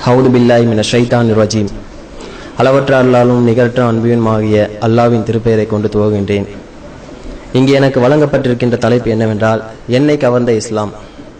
ஹவுது பில்லாய் மின ஷைத்தான் ரஜீம் அளவற்ற அல்லாலும் நிகரற்ற அன்பியுமாகிய அல்லாவின் திருப்பெயரை கொண்டு துவகின்றேன் இங்கே எனக்கு வழங்கப்பட்டிருக்கின்ற தலைப்பு என்னவென்றால் என்னை கவர்ந்த இஸ்லாம்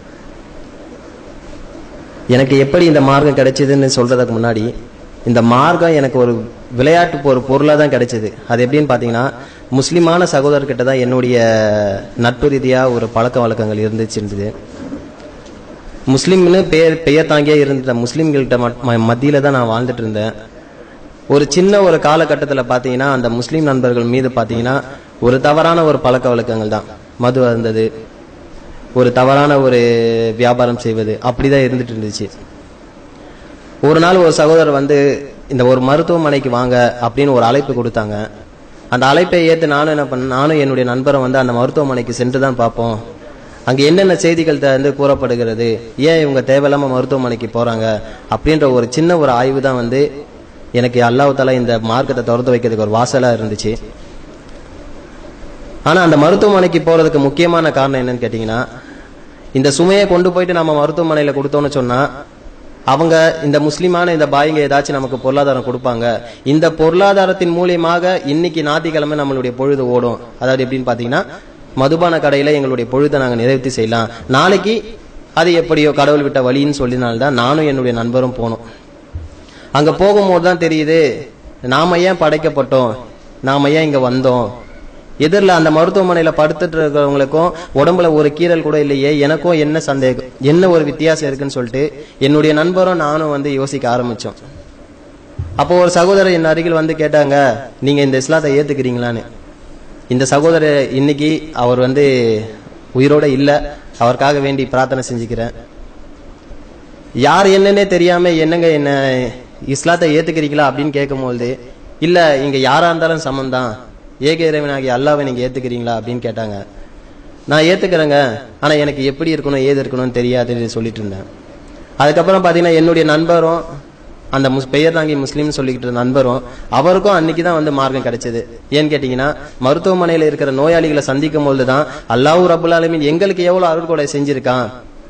எனக்கு எப்படி இந்த மார்க்கம் கிடைச்சதுன்னு சொல்றதுக்கு முன்னாடி இந்த மார்க்கம் எனக்கு ஒரு விளையாட்டு ஒரு பொருளாக தான் கிடைச்சது அது எப்படின்னு பார்த்தீங்கன்னா முஸ்லிமான சகோதரர்கிட்ட தான் என்னுடைய நட்பு ரீதியாக ஒரு பழக்க வழக்கங்கள் இருந்துச்சு இருந்தது முஸ்லீம்னு பெயர் பெயர் தாங்கியே இருந்த முஸ்லீம்கள்கிட்ட மத்தியில தான் நான் வாழ்ந்துட்டு இருந்தேன் ஒரு சின்ன ஒரு காலகட்டத்தில் பார்த்தீங்கன்னா அந்த முஸ்லீம் நண்பர்கள் மீது பார்த்தீங்கன்னா ஒரு தவறான ஒரு பழக்க வழக்கங்கள் தான் மது இருந்தது ஒரு தவறான ஒரு வியாபாரம் செய்வது அப்படிதான் இருந்துட்டு இருந்துச்சு ஒரு நாள் ஒரு சகோதரர் வந்து இந்த ஒரு மருத்துவமனைக்கு வாங்க அப்படின்னு ஒரு அழைப்பு கொடுத்தாங்க அந்த அழைப்பை ஏற்று நானும் என்ன பண்ண நானும் என்னுடைய நண்பரும் வந்து அந்த மருத்துவமனைக்கு சென்று தான் பார்ப்போம் அங்கே என்னென்ன செய்திகள் வந்து கூறப்படுகிறது ஏன் இவங்க தேவையில்லாம மருத்துவமனைக்கு போறாங்க அப்படின்ற ஒரு சின்ன ஒரு ஆய்வு தான் வந்து எனக்கு அல்லாஹ் தாலா இந்த மார்க்கத்தை திறந்து வைக்கிறதுக்கு ஒரு வாசலா இருந்துச்சு ஆனா அந்த மருத்துவமனைக்கு போறதுக்கு முக்கியமான காரணம் என்னன்னு கேட்டீங்கன்னா இந்த சுமையை கொண்டு போயிட்டு நம்ம மருத்துவமனையில கொடுத்தோம்னு சொன்னா அவங்க இந்த முஸ்லிமான இந்த பாய்ங்க ஏதாச்சும் நமக்கு பொருளாதாரம் கொடுப்பாங்க இந்த பொருளாதாரத்தின் மூலியமாக இன்னைக்கு ஞாயிற்றுக்கிழமை நம்மளுடைய பொழுது ஓடும் அதாவது எப்படின்னு பாத்தீங்கன்னா மதுபான கடையில எங்களுடைய பொழுதை நாங்க நிறைவேற்றி செய்யலாம் நாளைக்கு அது எப்படியோ கடவுள் விட்ட வழின்னு சொல்லினால்தான் நானும் என்னுடைய நண்பரும் போனோம் அங்க போகும்போது தான் தெரியுது நாம ஏன் படைக்கப்பட்டோம் நாம ஏன் இங்க வந்தோம் எதிரில் அந்த மருத்துவமனையில படுத்துட்டு இருக்கிறவங்களுக்கும் உடம்புல ஒரு கீரல் கூட இல்லையே எனக்கும் என்ன சந்தேகம் என்ன ஒரு வித்தியாசம் இருக்குன்னு சொல்லிட்டு என்னுடைய நண்பரும் நானும் வந்து யோசிக்க ஆரம்பிச்சோம் அப்போ ஒரு சகோதரர் என் அருகில் வந்து கேட்டாங்க நீங்க இந்த இஸ்லாத்தை ஏத்துக்கிறீங்களான்னு இந்த சகோதரர் இன்னைக்கு அவர் வந்து உயிரோட இல்ல அவருக்காக வேண்டி பிரார்த்தனை செஞ்சுக்கிறேன் யார் என்னன்னே தெரியாம என்னங்க என்ன இஸ்லாத்தை ஏத்துக்கிறீங்களா அப்படின்னு கேட்கும்போது இல்ல இங்க யாரா இருந்தாலும் சமம்தான் ஏக இறைவனாகி அல்லாவை நீங்க ஏத்துக்கிறீங்களா அப்படின்னு கேட்டாங்க நான் ஏத்துக்கிறேங்க ஆனா எனக்கு எப்படி இருக்கணும் ஏது இருக்கணும்னு தெரியாதுன்னு சொல்லிட்டு இருந்தேன் அதுக்கப்புறம் பாத்தீங்கன்னா என்னுடைய நண்பரும் அந்த முஸ் பெயர் தாங்கி முஸ்லீம்னு சொல்லிக்கிட்டு இருந்த நண்பரும் அவருக்கும் அன்னைக்கு தான் வந்து மார்க்கம் கிடைச்சது ஏன்னு கேட்டீங்கன்னா மருத்துவமனையில இருக்கிற நோயாளிகளை சந்திக்கும் போது தான் அல்லாஹூ ரபுல் ஆலமின் எங்களுக்கு எவ்வளவு அருள்கொடை செஞ்சிருக்கான்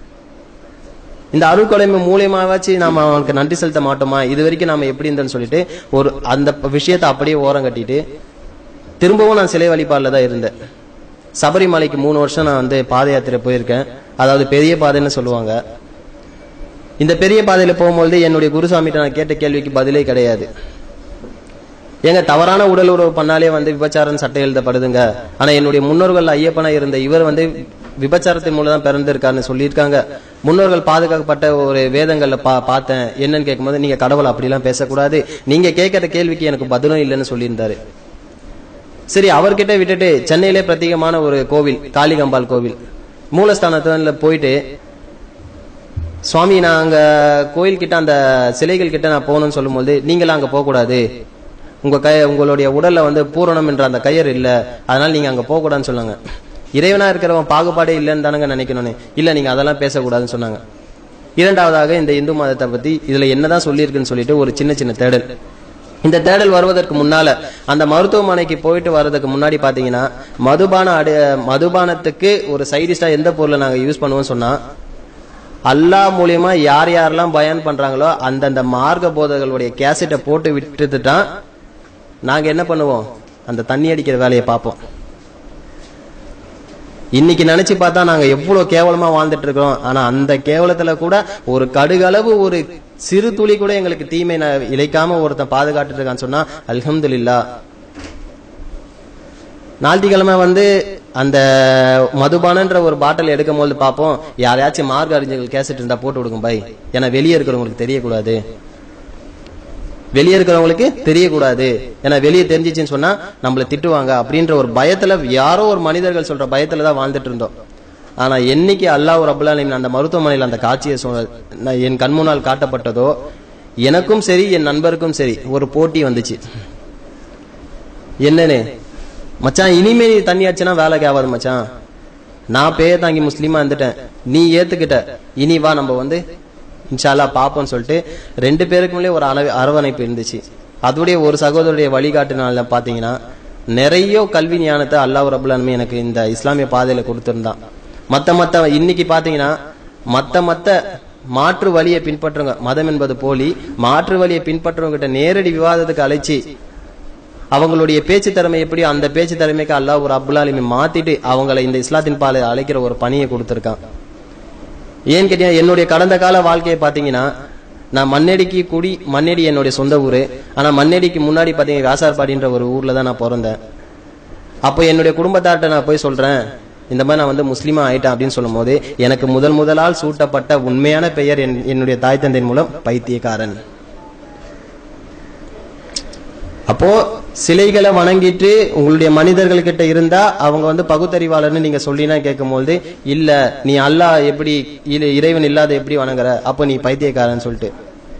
இந்த அருள்கொலைமை மூலியமாவாச்சு நாம அவனுக்கு நன்றி செலுத்த மாட்டோமா இது வரைக்கும் நாம எப்படி இருந்தோம்னு சொல்லிட்டு ஒரு அந்த விஷயத்தை அப்படியே ஓரம் கட்டிட்டு திரும்பவும் நான் சிலை வழிபாடுல தான் இருந்தேன் சபரிமலைக்கு மூணு வருஷம் நான் வந்து பாத யாத்திரை போயிருக்கேன் அதாவது பெரிய பாதைன்னு சொல்லுவாங்க இந்த பெரிய பாதையில போகும்போது என்னுடைய குருசாமிகிட்ட நான் கேட்ட கேள்விக்கு பதிலே கிடையாது ஏங்க தவறான உடல் உறவு பண்ணாலே வந்து விபச்சாரம் சட்டை எழுதப்படுதுங்க ஆனா என்னுடைய முன்னோர்கள் ஐயப்பனா இருந்த இவர் வந்து விபச்சாரத்தின் மூலம் தான் பிறந்திருக்காருன்னு சொல்லியிருக்காங்க முன்னோர்கள் பாதுகாக்கப்பட்ட ஒரு வேதங்கள்ல பா பார்த்தேன் என்னன்னு கேட்கும்போது நீங்க கடவுள் அப்படிலாம் பேசக்கூடாது நீங்க கேட்கிற கேள்விக்கு எனக்கு பதிலும் இல்லைன்னு சொல்லியிருந்தாரு சரி அவர்கிட்ட விட்டுட்டு சென்னையிலே பிரத்யேகமான ஒரு கோவில் காளிகம்பாள் கோவில் மூலஸ்தானத்துல போயிட்டு சுவாமி நான் அங்க கோயில் கிட்ட அந்த சிலைகள் கிட்ட நான் போகணும்னு சொல்லும்போது நீங்களாம் அங்க போக கூடாது உங்க கை உங்களுடைய உடல்ல வந்து பூரணம் என்ற அந்த கயிறு இல்ல அதனால நீங்க அங்க போக கூடாதுன்னு சொன்னாங்க இறைவனா இருக்கிறவன் பாகுபாடே இல்லைன்னு தானங்க நினைக்கணும்னு இல்ல நீங்க அதெல்லாம் பேசக்கூடாதுன்னு சொன்னாங்க இரண்டாவதாக இந்த இந்து மதத்தை பத்தி இதுல என்னதான் சொல்லியிருக்குன்னு சொல்லிட்டு ஒரு சின்ன சின்ன தேடல் இந்த தேடல் வருவதற்கு முன்னால அந்த மருத்துவமனைக்கு போயிட்டு வர்றதுக்கு முன்னாடி பாத்தீங்கன்னா மதுபான அடு மதுபானத்துக்கு ஒரு சைடிஸ்டா எந்த பொருளை நாங்க யூஸ் பண்ணுவோம் சொன்னா அல்லா மூலியமா யார் யாரெல்லாம் பயன் பண்றாங்களோ அந்தந்த மார்க்க போதர்களுடைய கேசட்டை போட்டு விட்டுட்டுதான் நாங்க என்ன பண்ணுவோம் அந்த தண்ணி அடிக்கிற வேலையை பார்ப்போம் இன்னைக்கு நினைச்சு பார்த்தா நாங்க எவ்வளவு கேவலமா வாழ்ந்துட்டு இருக்கோம் ஆனா அந்த கேவலத்துல கூட ஒரு கடுகளவு ஒரு சிறு துளி கூட எங்களுக்கு தீமை இழைக்காம ஒருத்தன் பாதுகாட்டு இருக்கான்னு சொன்னா அல்ஹம்துலில்லா ஞாயிற்றுக்கிழமை வந்து அந்த மதுபானன்ற ஒரு பாட்டில் எடுக்கும் போது பார்ப்போம் யாரையாச்சும் மார்க் அறிஞர்கள் கேசட் இருந்தா போட்டு விடுங்க பை ஏன்னா வெளியே இருக்கிறவங்களுக்கு தெரியக்கூடாது வெளியே இருக்கிறவங்களுக்கு தெரியக்கூடாது ஏன்னா வெளியே தெரிஞ்சிச்சுன்னு சொன்னா நம்மள திட்டுவாங்க அப்படின்ற ஒரு பயத்துல யாரோ ஒரு மனிதர்கள் சொல்ற பயத்துல தான் வாழ்ந்துட்டு இருந்தோம் ஆனா என்னைக்கு அல்லாஹ் ரபுல்லாலின் அந்த மருத்துவமனையில் அந்த காட்சியை சொன்ன என் கண் முன்னால் காட்டப்பட்டதோ எனக்கும் சரி என் நண்பருக்கும் சரி ஒரு போட்டி வந்துச்சு என்னன்னு மச்சான் இனிமே நீ தண்ணி அடிச்சுனா வேலைக்கு ஆகாது மச்சான் நான் பேய தாங்கி முஸ்லீமா இருந்துட்டேன் நீ ஏத்துக்கிட்ட இனி வா நம்ம வந்து இன்ஷால்லா பாப்போம்னு சொல்லிட்டு ரெண்டு பேருக்குள்ளே ஒரு அளவு அரவணைப்பு இருந்துச்சு அதோடைய ஒரு சகோதரருடைய வழிகாட்டுனால பாத்தீங்கன்னா நிறைய கல்வி ஞானத்தை அல்லாஹ் ரபுல்லாலுமே எனக்கு இந்த இஸ்லாமிய பாதையில கொடுத்திருந்தான் மத்த மத்த இன்னைக்கு பாத்தீங்கன்னா மத்த மத்த மாற்று வழியை பின்பற்றுங்க மதம் என்பது போலி மாற்று வழியை பின்பற்றுவங்க கிட்ட நேரடி விவாதத்துக்கு அழைச்சி அவங்களுடைய பேச்சு திறமை எப்படி அந்த பேச்சு திறமைக்கு அல்லாஹ் ஒரு அப்துல்லாலுமே மாத்திட்டு அவங்களை இந்த இஸ்லாத்தின் பாலை அழைக்கிற ஒரு பணியை கொடுத்திருக்கான் ஏன்னு கேட்டீங்கன்னா என்னுடைய கடந்த கால வாழ்க்கையை பாத்தீங்கன்னா நான் மண்ணடிக்கு குடி மண்ணடி என்னுடைய சொந்த ஊரு ஆனா மண்ணடிக்கு முன்னாடி பாத்தீங்கன்னா காசார்பாடின்ற ஒரு ஊர்ல தான் நான் பிறந்தேன் அப்போ என்னுடைய குடும்பத்தார்ட்ட நான் போய் சொல்றேன் இந்த மாதிரி நான் வந்து முஸ்லீமா ஆயிட்டேன் அப்படின்னு சொல்லும் போது எனக்கு முதல் முதலால் சூட்டப்பட்ட உண்மையான பெயர் என்- என்னுடைய தாய் தந்தையின் மூலம் பைத்தியக்காரன் அப்போ சிலைகளை வணங்கிட்டு உங்களுடைய மனிதர்கள் கிட்ட இருந்தா அவங்க வந்து பகுத்தறிவாளர்னு நீங்க சொல்லினா கேட்கும்போது இல்ல நீ அல்லாஹ் எப்படி இல- இறைவன் இல்லாத எப்படி வணங்குற அப்போ நீ பைத்தியக்காரன் சொல்லிட்டு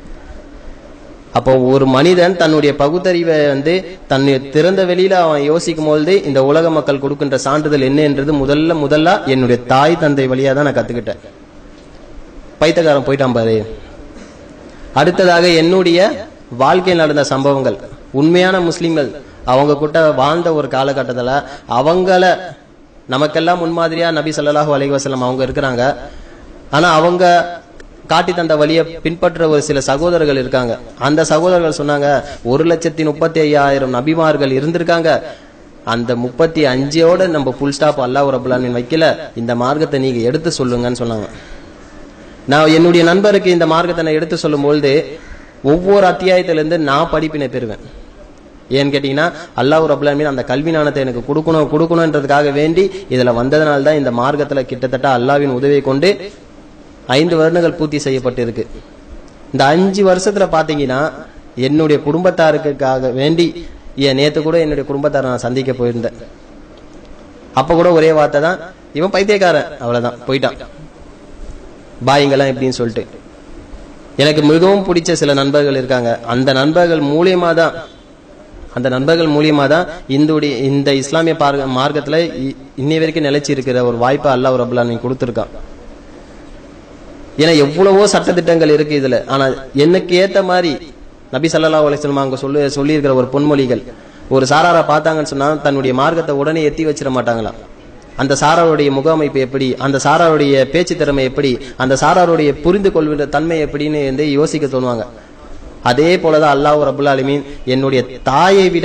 அப்போ ஒரு மனிதன் தன்னுடைய பகுத்தறிவை வந்து தன்னை திறந்த வெளியில அவன் யோசிக்கும் பொழுது இந்த உலக மக்கள் கொடுக்கின்ற சான்றிதழ் என்னன்றது முதல்ல முதல்ல என்னுடைய தாய் தந்தை வழியா தான் நான் கத்துக்கிட்டேன் பைத்தியக்காரன் போயிட்டான் பாரு அடுத்ததாக என்னுடைய வாழ்க்கையில் நடந்த சம்பவங்கள் உண்மையான முஸ்லிம்கள் அவங்க கிட்ட வாழ்ந்த ஒரு காலகட்டத்துல அவங்கள நமக்கெல்லாம் முன்மாதிரியா நபி ஸல்லல்லாஹு அலைஹி வஸல்லம் அவங்க இருக்கிறாங்க ஆனா அவங்க காட்டி தந்த வழியை பின்பற்ற ஒரு சில சகோதரர்கள் இருக்காங்க அந்த சகோதரர்கள் சொன்னாங்க ஒரு லட்சத்தி முப்பத்தி ஐயாயிரம் நபிமார்கள் இருந்திருக்காங்க அந்த முப்பத்தி அஞ்சோட நம்ம ஃபுல் ஸ்டாப் அல்லாஹ் ரபுல் ஆலமீன் வைக்கல இந்த மார்க்கத்தை நீங்க எடுத்து சொல்லுங்கன்னு சொன்னாங்க நான் என்னுடைய நண்பருக்கு இந்த மார்க்கத்தை நான் எடுத்து சொல்லும் பொழுது ஒவ்வொரு அத்தியாயத்திலிருந்து நான் படிப்பினை பெறுவேன் ஏன்னு கேட்டீங்கன்னா அல்லாஹ் ரபுல்லாமீன் அந்த கல்வி ஞானத்தை எனக்கு கொடுக்கணும் கொடுக்கணுன்றதுக்காக வேண்டி இதுல வந்ததனால தான் இந்த மார்க்கத்துல கிட்டத்தட்ட அல்லாவின் உதவியை கொண்டு ஐந்து வருடங்கள் பூர்த்தி செய்யப்பட்டு இருக்கு இந்த அஞ்சு வருஷத்துல பாத்தீங்கன்னா என்னுடைய குடும்பத்தாருக்காக வேண்டி ஏன் நேத்து கூட என்னுடைய குடும்பத்தாரை நான் சந்திக்க போயிருந்தேன் அப்ப கூட ஒரே வார்த்தை தான் இவன் பைத்தியக்காரன் அவ்வளவுதான் போயிட்டான் பாய்ங்கெல்லாம் எப்படின்னு சொல்லிட்டு எனக்கு மிகவும் பிடிச்ச சில நண்பர்கள் இருக்காங்க அந்த நண்பர்கள் மூலியமா தான் அந்த நண்பர்கள் மூலியமா தான் இந்துடைய இந்த இஸ்லாமிய பார்க்க- மார்க்கத்துல இ- இன்னை வரைக்கும் நிலைச்சி இருக்கிற ஒரு வாய்ப்பை அல்லாஹ் ரபுல்லா நீ கொடுத்துருக்கான் ஏன்னா எவ்வளவோ சட்டத்திட்டங்கள் இருக்கு இதுல ஆனா எனக்கு ஏத்த மாதிரி நபி ஸல்லல்லாஹு அலைஹி வஸல்லம் அவங்க சொல்லி சொல்லியிருக்கிற ஒரு பொன்மொழிகள் ஒரு சாராரை பார்த்தாங்கன்னு சொன்னா தன்னுடைய மார்க்கத்தை உடனே எத்தி வச்சிட மாட்டாங்களாம் அந்த சாராருடைய முகமைப்பு எப்படி அந்த சாராருடைய பேச்சு திறமை எப்படி அந்த சாராருடைய புரிந்து கொள்கிற தன்மை எப்படின்னு வந்து யோசிக்க தோணுவாங்க அதே போலதான் அல்லாஹ் ரபுல் ஆலமீன் என்னுடைய தாயை விட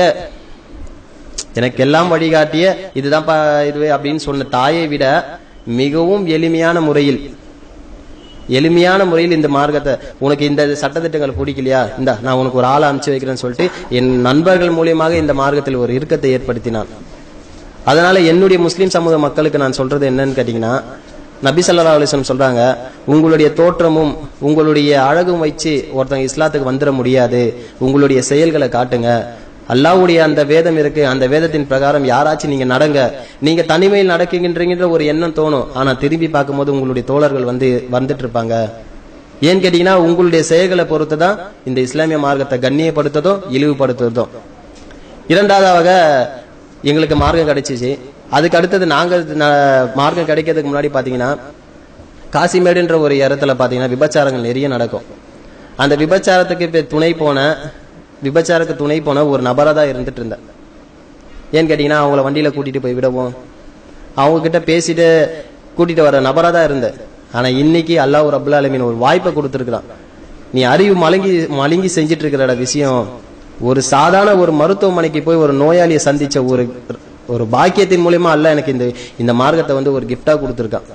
எனக்கு எல்லாம் வழிகாட்டிய இதுதான்ப்பா இதுவே அப்படின்னு சொன்ன தாயை விட மிகவும் எளிமையான முறையில் எளிமையான முறையில் இந்த மார்க்கத்தை உனக்கு இந்த சட்டத்திட்டங்கள் பிடிக்கலையா இந்த நான் உனக்கு ஒரு ஆளை அனுப்பிச்சு வைக்கிறேன்னு சொல்லிட்டு என் நண்பர்கள் மூலியமாக இந்த மார்க்கத்தில் ஒரு இறுக்கத்தை ஏற்படுத்தினான் அதனால என்னுடைய முஸ்லிம் சமூக மக்களுக்கு நான் சொல்றது என்னன்னு கேட்டீங்கன்னா நபி ஸல்லல்லாஹு அலைஹி வஸல்லம் சொல்றாங்க உங்களுடைய தோற்றமும் உங்களுடைய அழகும் வச்சு ஒருத்தங்க இஸ்லாத்துக்கு வந்துட முடியாது உங்களுடைய செயல்களை காட்டுங்க அல்லாஹ்வுடைய அந்த வேதம் இருக்கு அந்த வேதத்தின் பிரகாரம் யாராச்சும் நீங்க நடங்க நீங்க தனிமையில் நடக்குகின்றீங்கன்ற ஒரு எண்ணம் தோணும் ஆனா திரும்பி பார்க்கும்போது உங்களுடைய தோழர்கள் வந்து வந்துட்டு இருப்பாங்க ஏன்னு கேட்டீங்கன்னா உங்களுடைய செயல்களை பொறுத்து தான் இந்த இஸ்லாமிய மார்க்கத்தை கண்ணியப்படுத்துறதும் இழிவுபடுத்துறதும் இரண்டாவதாக எங்களுக்கு மார்க்கம் கிடைச்சிச்சு அதுக்கு அடுத்தது நாங்க ந- மார்க்கம் கிடைக்கிறதுக்கு முன்னாடி பாத்தீங்கன்னா காசிமேடுன்ற ஒரு இடத்துல பாத்தீங்கன்னா விபச்சாரங்கள் நிறைய நடக்கும் அந்த விபச்சாரத்துக்கு இப்ப துணை போன விபச்சாரத்துக்கு துணை போன ஒரு நபரா தான் இருந்துட்டு இருந்தேன் ஏன்னு கேட்டீங்கன்னா அவங்கள வண்டியில கூட்டிட்டு போய் விடவும் அவங்க கிட்ட பேசிட்டு கூட்டிட்டு வர நபரா தான் இருந்தேன் ஆனா இன்னைக்கு அல்லாஹ் ரபுல் ஆலமீன் ஒரு வாய்ப்பை கொடுத்துருக்கான் நீ அறிவு மலங்கி மலங்கி செஞ்சிட்டு இருக்கிற விஷயம் ஒரு சாதாரண ஒரு மருத்துவமனைக்கு போய் ஒரு நோயாளியை சந்திச்ச ஒரு ஒரு பாக்கியத்தின் மூலியமா அல்லாஹ் எனக்கு இந்த இந்த மார்க்கத்தை வந்து ஒரு கிஃப்டா கொடுத்துருக்கான்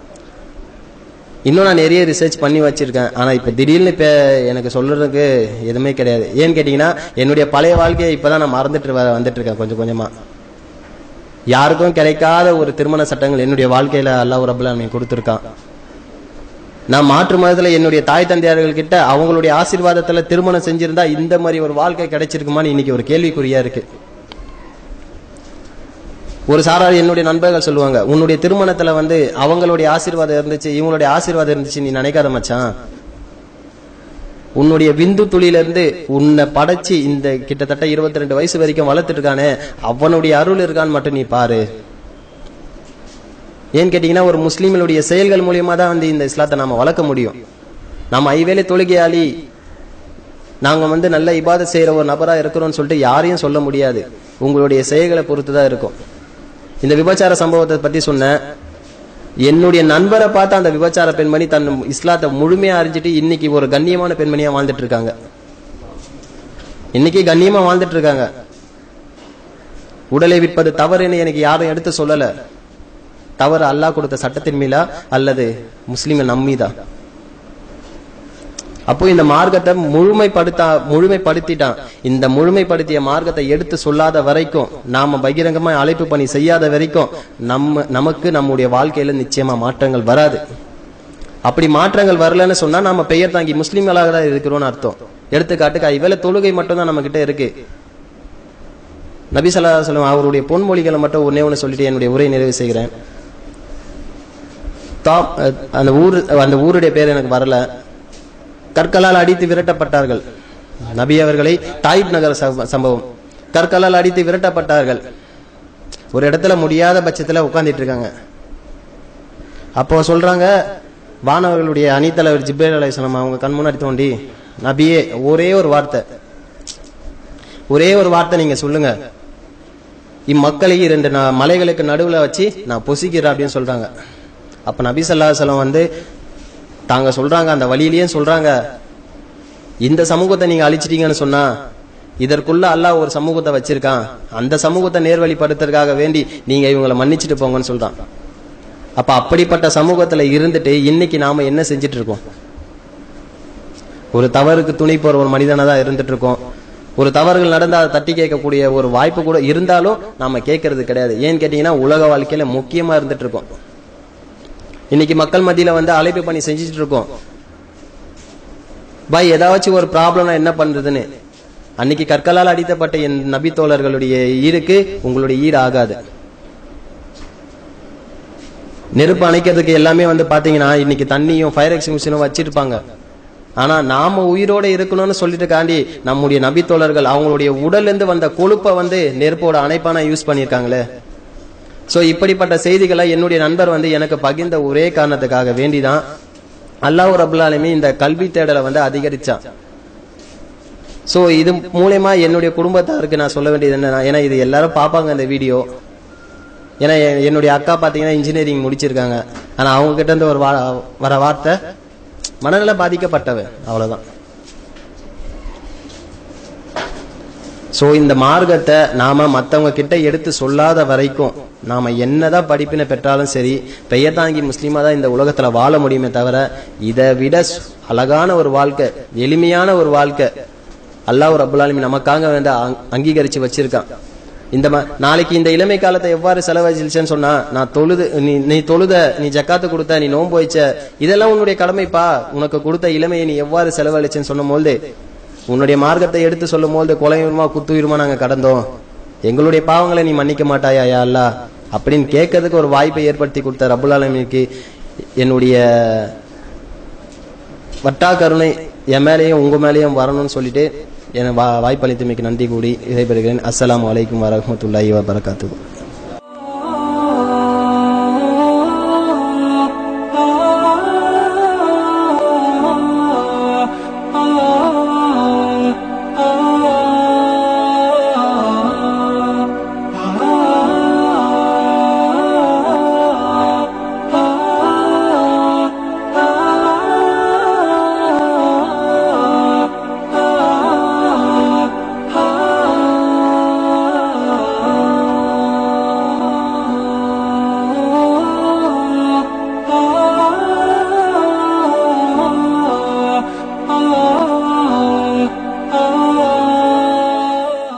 இன்னும் நான் நிறைய ரிசர்ச் பண்ணி வச்சிருக்கேன் ஆனா இப்ப திடீர்னு இப்ப எனக்கு சொல்றதுக்கு எதுவுமே கிடையாது ஏன்னு கேட்டீங்கன்னா என்னுடைய பழைய வாழ்க்கையை இப்பதான் நான் மறந்துட்டு வ- வந்துட்டு இருக்கேன் கொஞ்சம் கொஞ்சமா யாருக்கும் கிடைக்காத ஒரு திருமண சட்டங்கள் என்னுடைய வாழ்க்கையில அல்லாஹ் ரபுல்லா நீ கொடுத்துருக்கான் நான் மாற்று மதத்துல என்னுடைய தாய் தந்தையார்கள் கிட்ட அவங்களுடைய ஆசீர்வாதத்துல திருமணம் செஞ்சிருந்தா இந்த மாதிரி ஒரு வாழ்க்கை கிடைச்சிருக்குமான்னு இன்னைக்கு ஒரு கேள்விக்குறியா இருக்கு ஒரு சாரார் என்னுடைய நண்பர்கள் சொல்லுவாங்க உன்னுடைய திருமணத்துல வந்து அவங்களுடைய ஆசீர்வாதம் இருந்துச்சு இவங்களுடைய ஆசீர்வாதம் இருந்துச்சு நீ நினைக்காத மச்சான் உன்னுடைய விந்து துளியில இருந்து உன்னை படைச்சு இந்த கிட்டத்தட்ட இருபத்தி ரெண்டு வயசு வரைக்கும் வளர்த்துட்டு இருக்கானே அவனுடைய அருள் இருக்கான்னு மட்டும் நீ பாரு ஏன்னு கேட்டீங்கன்னா ஒரு முஸ்லீம்களுடைய செயல்கள் மூலியமா தான் வந்து இந்த இஸ்லாத்தை நாம வளர்க்க முடியும் நம்ம ஐவேளை தொழுகையாளி நாங்க வந்து நல்ல இபாத செய்யற ஒரு நபரா இருக்கிறோம்னு சொல்லிட்டு யாரையும் சொல்ல முடியாது உங்களுடைய செயல்களை பொறுத்து தான் இருக்கும் இந்த விபச்சார சம்பவத்தை பத்தி சொன்னேன் என்னுடைய நண்பரை பார்த்து அந்த விபச்சார பெண்மணி தன் இஸ்லாத்தை முழுமையா அறிஞ்சிட்டு இன்னைக்கு ஒரு கண்ணியமான பெண்மணியா வாழ்ந்துட்டு இருக்காங்க இன்னைக்கு கண்ணியமா வாழ்ந்துட்டு இருக்காங்க உடலை விற்பது தவறுன்னு எனக்கு யாரும் எடுத்து சொல்லல தவறு அல்லாஹ் கொடுத்த சட்டத்தின் மீதா அல்லது முஸ்லிம்கள் நம்மீதா அப்போ இந்த மார்க்கத்தை முழுமைப்படுத்தா முழுமைப்படுத்திட்டான் இந்த முழுமைப்படுத்திய மார்க்கத்தை எடுத்து சொல்லாத வரைக்கும் நாம பகிரங்கமா அழைப்பு பணி செய்யாத வரைக்கும் நம்ம நமக்கு நம்முடைய வாழ்க்கையில நிச்சயமா மாற்றங்கள் வராது அப்படி மாற்றங்கள் வரலன்னு சொன்னா நாம பெயர் தாங்கி முஸ்லிம்களாக தான் இருக்கிறோம்னு அர்த்தம் எடுத்துக்காட்டுக்கு இவ்வளவு தொழுகை மட்டும் தான் நம்ம கிட்ட இருக்கு நபி ஸல்லல்லாஹு அலைஹி வஸல்லம் அவருடைய பொன்மொழிகளை மட்டும் ஒன்னே ஒன்று சொல்லிட்டு என்னுடைய உரை நிறைவு செய்கிறேன் தாப் அந்த ஊர் அந்த ஊருடைய பேர் எனக்கு வரல கற்களால் அடித்து விரட்டப்பட்டார்கள் நபி அவர்களை தாயிப் நகர சம்ப- சம்பவம் கற்களால் அடித்து விரட்டப்பட்டார்கள் ஒரு இடத்துல முடியாத பட்சத்துல உட்கார்ந்துட்டு இருக்காங்க அப்போ சொல்றாங்க வானவர்களுடைய அணித்தலைவர் ஜிப்ரேல் அலைஹிஸ்ஸலாம் அவங்க கண் முன்னாடி தோண்டி நபியே ஒரே ஒரு வார்த்தை ஒரே ஒரு வார்த்தை நீங்க சொல்லுங்க இம்மக்களை இரண்டு ந- மலைகளுக்கு நடுவுல வச்சு நான் பொசிக்கிறேன் அப்படின்னு சொல்றாங்க அப்ப நபி ஸல்லல்லாஹு அலைஹி வஸல்லம் வந்து தாங்க சொல்றாங்க அந்த வழியிலேயே சொல்றாங்க இந்த சமூகத்தை நீங்க அழிச்சிட்டீங்கன்னு சொன்னா இதற்குள்ள அல்லாஹ் ஒரு சமூகத்தை வச்சிருக்கான் அந்த சமூகத்தை நேர்வழிப்படுத்துறதுக்காக வேண்டி நீங்க இவங்களை மன்னிச்சிட்டு போங்கன்னு சொல்றான் அப்ப அப்படிப்பட்ட சமூகத்துல இருந்துட்டு இன்னைக்கு நாம என்ன செஞ்சிட்டு இருக்கோம் ஒரு தவறுக்கு துணை போற ஒரு மனிதனா தான் இருந்துட்டு இருக்கோம் ஒரு தவறுகள் நடந்தா அதை தட்டி கேட்கக்கூடிய ஒரு வாய்ப்பு கூட இருந்தாலும் நாம கேட்கறது கிடையாது ஏன்னு கேட்டீங்கன்னா உலக வாழ்க்கையில முக்கியமா இருந்துட்டு இருக்கோம் இன்னைக்கு மக்கள் மத்தியில வந்து அழைப்பு பண்ணி செஞ்சுட்டு இருக்கோம் பாய் ஏதாச்சும் ஒரு ப்ராப்ளம்னா என்ன பண்றதுன்னு அன்னைக்கு கற்களால் அடித்தப்பட்ட என் நபி தோழர்களுடைய ஈடுக்கு உங்களுடைய ஈடு ஆகாது நெருப்பு அணைக்கிறதுக்கு எல்லாமே வந்து பாத்தீங்கன்னா இன்னைக்கு தண்ணியும் ஃபயர் எக்ஸ்டிங்ஷனும் வச்சிருப்பாங்க ஆனா நாம உயிரோட இருக்கணும்னு சொல்லிட்டு காண்டி நம்முடைய நபி தோழர்கள் அவங்களுடைய உடல்ல இருந்து வந்த கொழுப்பை வந்து நெருப்போட அணைப்பானா யூஸ் பண்ணியிருக்காங்களே சோ இப்படிப்பட்ட செய்திகளை என்னுடைய நண்பர் வந்து எனக்கு பகிர்ந்த ஒரே காரணத்துக்காக வேண்டிதான் அல்லாஹ் ரபுல் ஆலமீன் இந்த கல்வி தேடலை வந்து அதிகரிச்சான் சோ இது மூலயமா என்னுடைய குடும்பத்தாருக்கு நான் சொல்ல வேண்டியது என்னன்னா ஏன்னா இது எல்லாரும் பார்ப்பாங்க இந்த வீடியோ ஏன்னா எ- என்னுடைய அக்கா பாத்தீங்கன்னா இன்ஜினியரிங் முடிச்சிருக்காங்க ஆனா அவங்க கிட்ட இருந்து ஒரு வா- வர வார்த்தை மனநல பாதிக்கப்பட்டவ அவ்வளவுதான் சோ இந்த மார்க்கத்தை நாம மத்தவங்க கிட்ட எடுத்து சொல்லாத வரைக்கும் நாம என்னதான் படிப்பினை பெற்றாலும் சரி பெயர் தாங்கி முஸ்லீமா தான் இந்த உலகத்துல வாழ முடியுமே தவிர இதை விட சு- அழகான ஒரு வாழ்க்கை எளிமையான ஒரு வாழ்க்கை அல்லாஹ் ரபுல் ஆலமீன் நமக்காக வந்து அங்- அங்கீகரிச்சு வச்சிருக்கான் இந்த ம- நாளைக்கு இந்த இளமை காலத்தை எவ்வாறு செலவழிச்சேன்னு சொன்னா நான் தொழுது நீ நீ தொழுத நீ ஜக்காத்து கொடுத்த நீ நோன்பு வைச்ச இதெல்லாம் உன்னுடைய கடமைப்பா உனக்கு கொடுத்த இளமையை நீ எவ்வாறு செலவழிச்சேன்னு சொன்னும் போது உன்னுடைய மார்க்கத்தை எடுத்து சொல்லும் போது கொலையுமா குத்துயிருமா நாங்க கடந்தோம் எங்களுடைய பாவங்களை நீ மன்னிக்க மாட்டாயா யா அல்லாஹ் அப்படின்னு கேட்கறதுக்கு ஒரு வாய்ப்பை ஏற்படுத்தி கொடுத்த ரபுல் ஆலமீனுக்கு என்னுடைய வட்டா கருணை என் மேலேயும் உங்க மேலேயும் வரணும்னு சொல்லிட்டு என வாய்ப்பளித்தமைக்கு நன்றி கூடி விடைபெறுகிறேன் அஸ்ஸலாமு அலைக்கும் வரஹ்மத்துல்லாஹி வபரகாத்துஹு